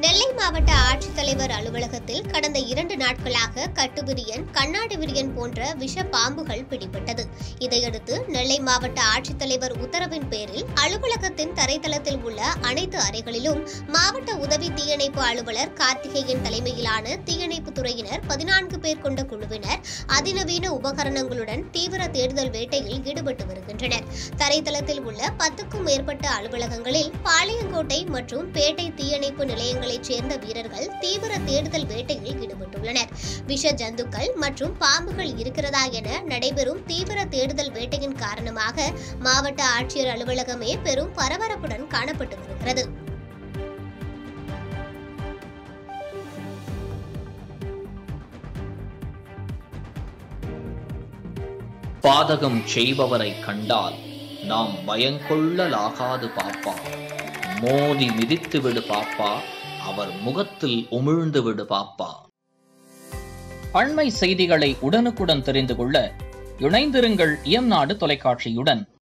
நெல்லை மாவட்ட ஆட்சித்தலைவர் அலுவலகத்தில் கடந்த இரண்டு நாட்களாக கட்டுவிரியன் கண்ணாடி விரியன் போன்ற விஷ பாம்புகள் பிடிபட்டது இதையடுத்து நெல்லை மாவட்ட ஆட்சித்தலைவர் உத்தரவின் பேரில் அலுவலகத்தின் தரைத்தளத்தில் உள்ள அனைத்து அறைகளிலும் மாவட்ட உதவி தீயணைப்பு அலுவலர் கார்த்திகேயன் தலைமையிலான தீயணைப்பு துறையினர் பதினான்கு பேர் கொண்ட குழுவினர் அதிநவீன உபகரணங்களுடன் தீவிர தேடுதல் வேட்டையில் ஈடுபட்டு வருகின்றனர் தரைத்தளத்தில் உள்ள பத்துக்கும் மேற்பட்ட அலுவலகங்களில் பாளையங்கோட்டை மற்றும் பேட்டை தீயணைப்பு நிலையங்களைச் சேர்ந்த வீரர்கள் தீவிர தேடுதல் வேட்டையில் ஈடுபட்டுள்ளனர் விஷ ஜந்துக்கள் மற்றும் பாம்புகள் இருக்கிறதா என நடைபெறும் தீவிர தேடுதல் வேட்டையின் காரணமாக மாவட்ட ஆட்சியர் அலுவலகமே பெரும் பரபரப்புடன் காணப்பட்டு வருகிறது பாதகம் செய்பவரை கண்டால் நாம் பயங்கொள்ளலாகாது பாப்பா மோதி மிதித்து விடு பாப்பா அவர் முகத்தில் உமிழ்ந்து விடு பாப்பா அண்மை செய்திகளை உடனுக்குடன் தெரிந்து கொள்ள இணைந்திருங்கள் இயம்நாடு தொலைக்காட்சியுடன்